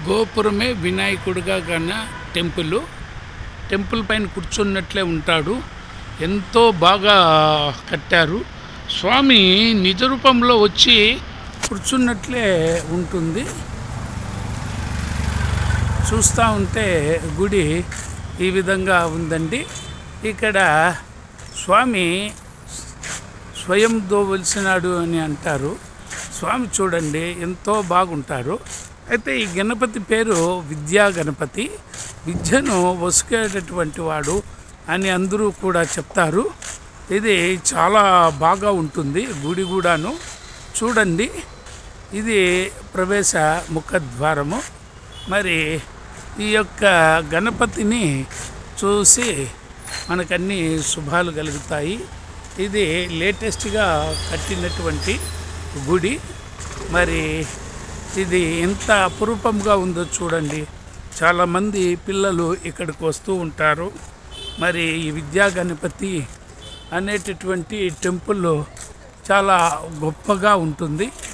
గోపురమే వినాయకుడిగా గన temple temple పైన కూర్చున్నట్లే ఉంటాడు ఎంతో బాగా కట్టారు స్వామి నిజ రూపంలో వచ్చి కూర్చున్నట్లే ఉంటుంది చూస్తూ ఉంటే గుడి ఈ విధంగా ఉందండి ఇక్కడ స్వామి స్వయం దోవలసినాడు అని అంటారు స్వామి చూడండి ఎంతో బాగుంటారు అయితే ఈ గణపతి పేరు విద్యా గణపతి విద్యను వసుకేటటువంటి వాడు అని అందరూ కూడా చెప్తారు ఇది చాలా బాగా ఉంటుంది గుడి కూడాను చూడండి ఇది ప్రవేశ ముఖద్వారము మరి ఈ యొక్క గణపతిని చూసి మనకన్నీ శుభాలు కలుగుతాయి ఇది లేటెస్ట్గా కట్టినటువంటి గుడి మరి ఇది ఎంత అపురూపంగా ఉందో చూడండి చాలామంది పిల్లలు ఇక్కడికి వస్తూ ఉంటారు మరి ఈ విద్యా గణపతి అనేటటువంటి టెంపుల్ చాలా గొప్పగా ఉంటుంది